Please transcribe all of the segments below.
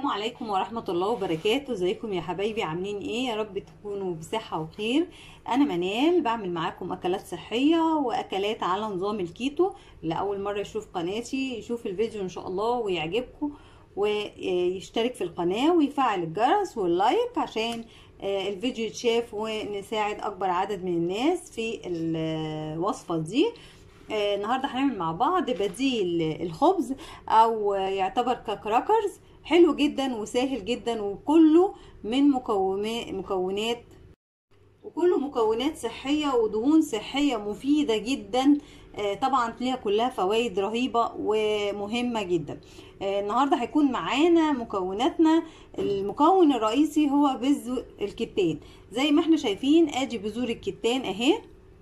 عليكم ورحمة الله وبركاته ازيكم يا حبايبي عاملين ايه يا رب تكونوا بصحة وخير انا منال بعمل معاكم اكلات صحية واكلات على نظام الكيتو اللي اول مرة يشوف قناتي يشوف الفيديو ان شاء الله ويعجبكم ويشترك في القناة ويفعل الجرس واللايك عشان الفيديو يتشاف ونساعد اكبر عدد من الناس في الوصفة دي النهارده هنعمل مع بعض بديل الخبز او يعتبر ككراكرز حلو جدا وسهل جدا وكله من مكونات وكله مكونات صحيه ودهون صحيه مفيده جدا طبعا ليها كلها فوائد رهيبه ومهمه جدا النهارده هيكون معانا مكوناتنا المكون الرئيسي هو بذور الكتان زي ما احنا شايفين ادي بذور الكتان اهي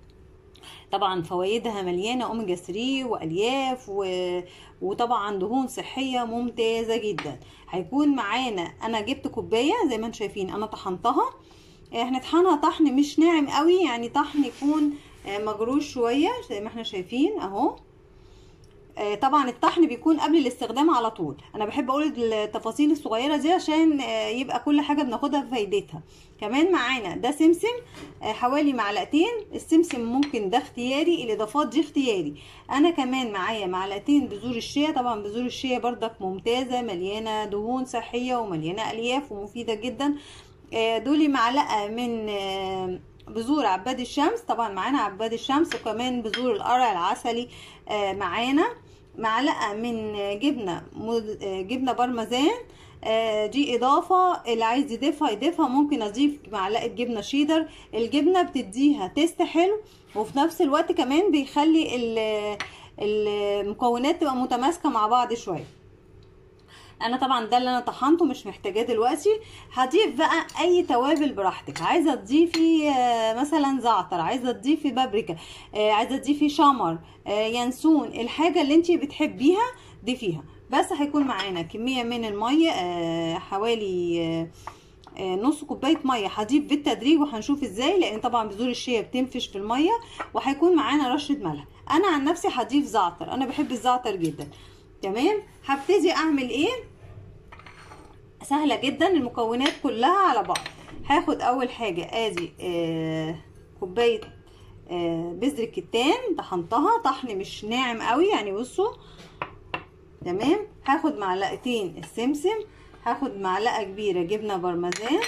طبعا فوائدها مليانه اوميجا 3 والياف و... وطبعا دهون صحيه ممتازه جدا هيكون معانا انا جبت كوبايه زي ما انتم شايفين انا طحنتها هنطحنها طحن مش ناعم قوي يعني طحن يكون مجروش شويه زي ما احنا شايفين اهو طبعا الطحن بيكون قبل الاستخدام على طول انا بحب اقول التفاصيل الصغيره دي عشان يبقى كل حاجه بناخدها بفايدتها كمان معانا ده سمسم حوالي معلقتين السمسم ممكن ده اختياري الاضافات دي اختياري انا كمان معايا معلقتين بذور الشيا طبعا بذور الشيا بردك ممتازه مليانه دهون صحيه ومليانه الياف ومفيده جدا دولي معلقه من بذور عباد الشمس طبعا معانا عباد الشمس وكمان بذور القرع العسلي معانا معلقه من جبنه جبنه بارميزان دي اضافه اللي عايز يضيفها يضيفها ممكن اضيف معلقه جبنه شيدر الجبنه بتديها تيست حلو وفي نفس الوقت كمان بيخلي المكونات تبقى متماسكه مع بعض شويه انا طبعا ده اللي انا طحنته مش محتاجاه دلوقتي هضيف بقى اي توابل براحتك عايزه تضيفي مثلا زعتر عايزه تضيفي بابريكا عايزه تضيفي شمر ينسون الحاجه اللي انت بتحبيها ضيفيها بس هيكون معانا كميه من الميه حوالي نص كوبايه ميه هضيف بالتدريج وهنشوف ازاي لان طبعا بذور الشيا بتنفش في الميه وهيكون معانا رشه ملح انا عن نفسي هضيف زعتر انا بحب الزعتر جدا تمام هبتدي اعمل ايه سهله جدا المكونات كلها على بعض هاخد اول حاجه ادي آه كوبايه آه بذر الكتان طحنتها طحن مش ناعم قوي يعني بصوا تمام هاخد معلقتين السمسم هاخد معلقه كبيره جبنه بارميزان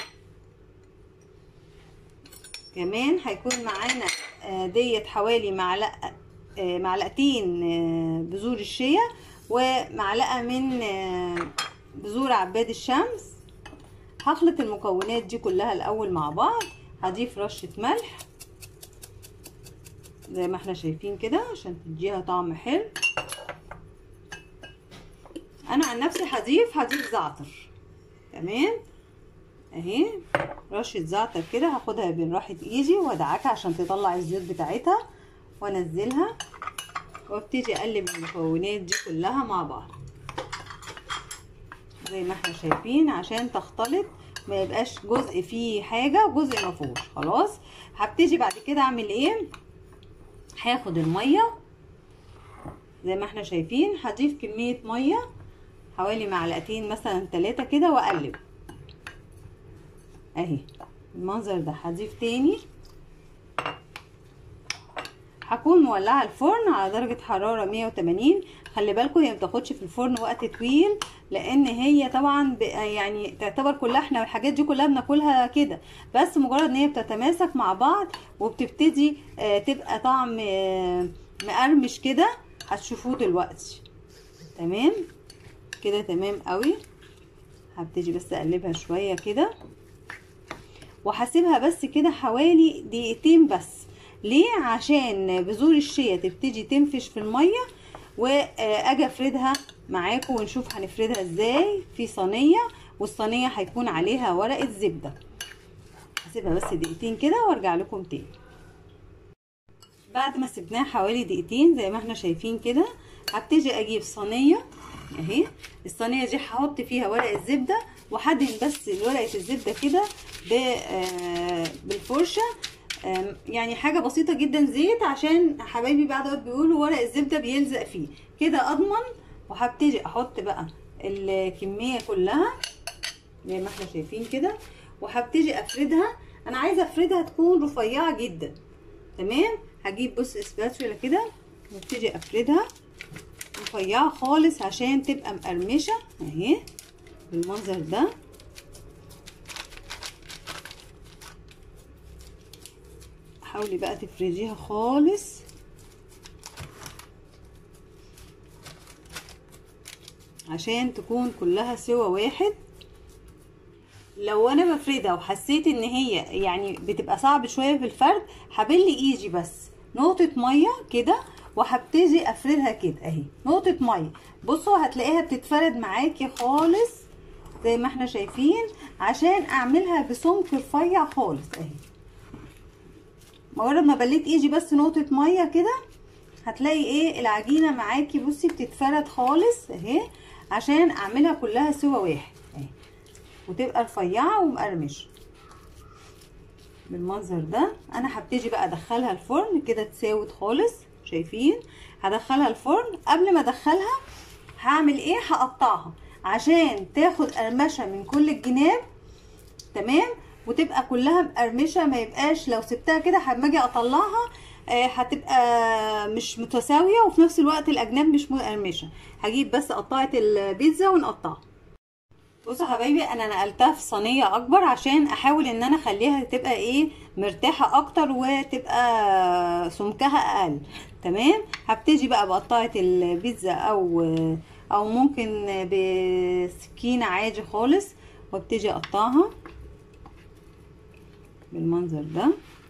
كمان هيكون معانا آه ديت حوالي معلقه آه معلقتين آه بذور الشيا ومعلقه من بذور عباد الشمس هخلط المكونات دي كلها الاول مع بعض هضيف رشه ملح زي ما احنا شايفين كده عشان تديها طعم حلو انا عن نفسي هضيف هضيف زعتر تمام اهي رشه زعتر كده هاخدها بين راحه ايدي وادعكها عشان تطلع الزيت بتاعتها وانزلها وابتدي اقلب المكونات دي كلها مع بعض زي ما احنا شايفين عشان تختلط ما يبقاش جزء فيه حاجه وجزء ما فيهوش خلاص هبتدي بعد كده اعمل ايه هاخد الميه زي ما احنا شايفين هضيف كميه ميه حوالي معلقتين مثلا ثلاثة كده واقلب اهي المنظر ده هضيف تاني هكون مولعه الفرن على درجه حراره 180 خلي بالكم هي ما بتاخدش في الفرن وقت طويل لان هي طبعا يعني تعتبر كلها احنا الحاجات دي كلها بناكلها كده بس مجرد ان هي بتتماسك مع بعض وبتبتدي تبقى طعم مقرمش كده هتشوفوه دلوقتي تمام كده تمام قوي هبتدي بس اقلبها شويه كده وهسيبها بس كده حوالي دقيقتين بس ليه عشان بذور الشيا تبتدي تنفش في الميه واجي افردها معاكم ونشوف هنفردها ازاي في صينيه والصينيه هيكون عليها ورقه زبده هسيبها بس دقيقتين كده وارجع لكم تاني بعد ما سبناها حوالي دقيقتين زي ما احنا شايفين كده هبتدي اجيب صينيه اهي الصينيه دي هحط فيها ورقه زبده وهدهن بس ورقه الزبده كده بالفرشه يعني حاجه بسيطه جدا زيت عشان حبايبي بعد بيقولوا ورق الزبده بيلزق فيه كده اضمن وهبتدي احط بقى الكميه كلها زي ما احنا شايفين كده وهبتدي افردها انا عايزه افردها تكون رفيعه جدا تمام هجيب بص اسباتولا كده وابتدي افردها رفيعه خالص عشان تبقى مقرمشه اهي بالمنظر ده حاولي بقى تفرديها خالص عشان تكون كلها سوا واحد لو انا بفردها وحسيت ان هي يعني بتبقى صعب شويه في الفرد هبل ايدي بس نقطه ميه كده وهبتدي افردها كده اهي نقطه ميه بصوا هتلاقيها بتتفرد معاكي خالص زي ما احنا شايفين عشان اعملها بسمك رفيع خالص اهي مجرد ما بليت ايدي بس نقطه ميه كده هتلاقي ايه العجينه معاكي بصي بتتفرد خالص اهي عشان اعملها كلها سوا واحد اهي وتبقى رفيعه ومقرمشه بالمنظر ده انا هبتدي بقى ادخلها الفرن كده تساوت خالص شايفين هدخلها الفرن قبل ما ادخلها هعمل ايه هقطعها عشان تاخد قرمشه من كل الجناب تمام وتبقى كلها مقرمشه ما يبقاش لو سبتها كده لما اجي اطلعها آه هتبقى مش متساويه وفي نفس الوقت الاجناب مش مقرمشه هجيب بس قطعه البيتزا ونقطعها بصوا حبايبي انا نقلتها في صينيه اكبر عشان احاول ان انا اخليها تبقى ايه مرتاحه اكتر وتبقى سمكها اقل تمام هبتدي بقى بقطعه البيتزا او او ممكن بسكينه عادي خالص وابتدي اقطعها بالمنظر ده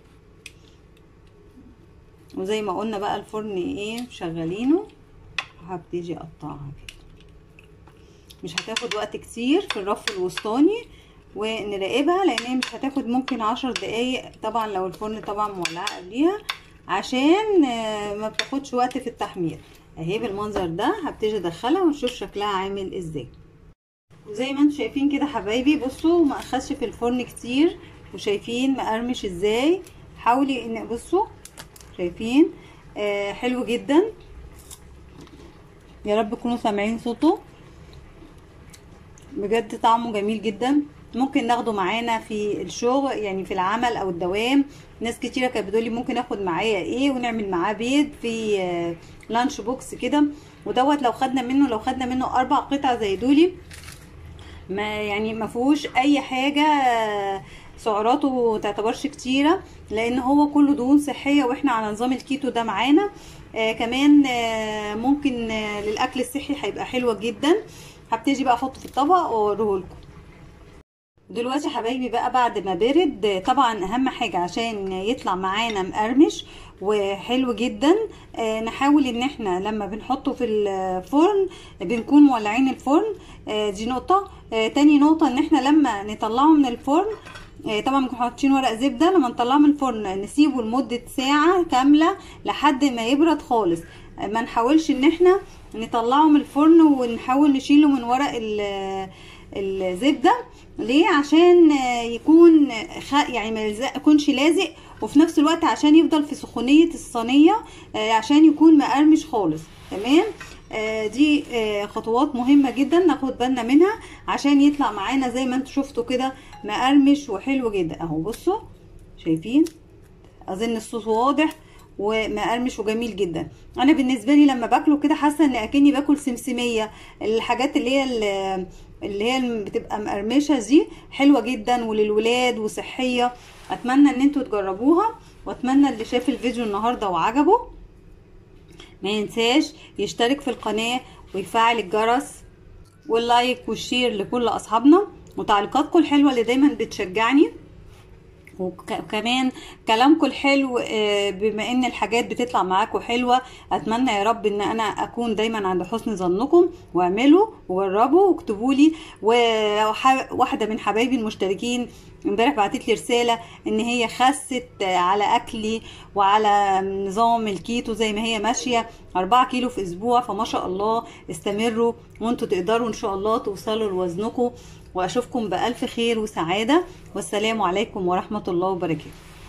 وزي ما قلنا بقى الفرن ايه شغالينه هبتدي اقطعها كده مش هتاخد وقت كتير في الرف الوسطاني ونراقبها لان هي مش هتاخد ممكن عشر دقايق طبعا لو الفرن طبعا مولعه قبليها عشان ما بتاخدش وقت في التحمير اهي بالمنظر ده هبتدي ادخلها ونشوف شكلها عامل ازاي وزي ما انتم شايفين كده حبايبي بصوا ما اخدش في الفرن كتير وشايفين مقرمش ازاي حاولي ان بصوا شايفين آه حلو جدا يا رب تكونوا سامعين صوته بجد طعمه جميل جدا ممكن ناخده معانا في الشغل يعني في العمل او الدوام ناس كتيره كانت بتقولي ممكن اخد معايا ايه ونعمل معاه بيض في آه لانش بوكس كده ودوت لو خدنا منه لو خدنا منه اربع قطع زي دولي ما يعني ما فيهوش اي حاجه سعراته تعتبرش كتيره لان هو كله دهون صحيه واحنا على نظام الكيتو ده معانا آه كمان آه ممكن آه للاكل الصحي هيبقى حلوه جدا هبتدي بقى احطه في الطبق واوريه لكم دلوقتي حبايبي بقى بعد ما برد طبعا اهم حاجه عشان يطلع معانا مقرمش وحلو جدا آه نحاول ان احنا لما بنحطه في الفرن بنكون مولعين الفرن آه دي نقطه آه تاني نقطه ان احنا لما نطلعه من الفرن طبعا بنكون حاطين ورق زبده لما نطلعه من الفرن نسيبه لمده ساعه كامله لحد ما يبرد خالص ما نحاولش ان احنا نطلعه من الفرن ونحاول نشيله من ورق الزبده ليه عشان يكون خ... يعني ما يكونش لازق وفي نفس الوقت عشان يفضل في سخونيه الصينيه عشان يكون مقرمش خالص تمام دي خطوات مهمه جدا ناخد بالنا منها عشان يطلع معانا زي ما انتوا شفتوا كده مقرمش وحلو جدا اهو بصوا شايفين اظن الصوص واضح ومقرمش وجميل جدا انا بالنسبه لي لما باكله كده حاسه ان اكني باكل سمسميه الحاجات اللي هي اللي هي بتبقى مقرمشه دي حلوه جدا وللولاد وصحيه اتمنى ان انتوا تجربوها واتمنى اللي شاف الفيديو النهارده وعجبه ما ينساش يشترك في القناه ويفعل الجرس واللايك والشير لكل اصحابنا وتعليقاتكم الحلوه اللي دايما بتشجعني وكمان كلامكم الحلو بما ان الحاجات بتطلع معاكم حلوه اتمنى يا رب ان انا اكون دايما عند حسن ظنكم واعملوا وجربوا واكتبوا لي وواحده من حبايبي المشتركين امبارح بعتت لي رساله ان هي خست على اكلي وعلى نظام الكيتو زي ما هي ماشيه 4 كيلو في اسبوع فما شاء الله استمروا وانتوا تقدروا ان شاء الله توصلوا لوزنكم واشوفكم بالف خير وسعاده والسلام عليكم ورحمه الله وبركاته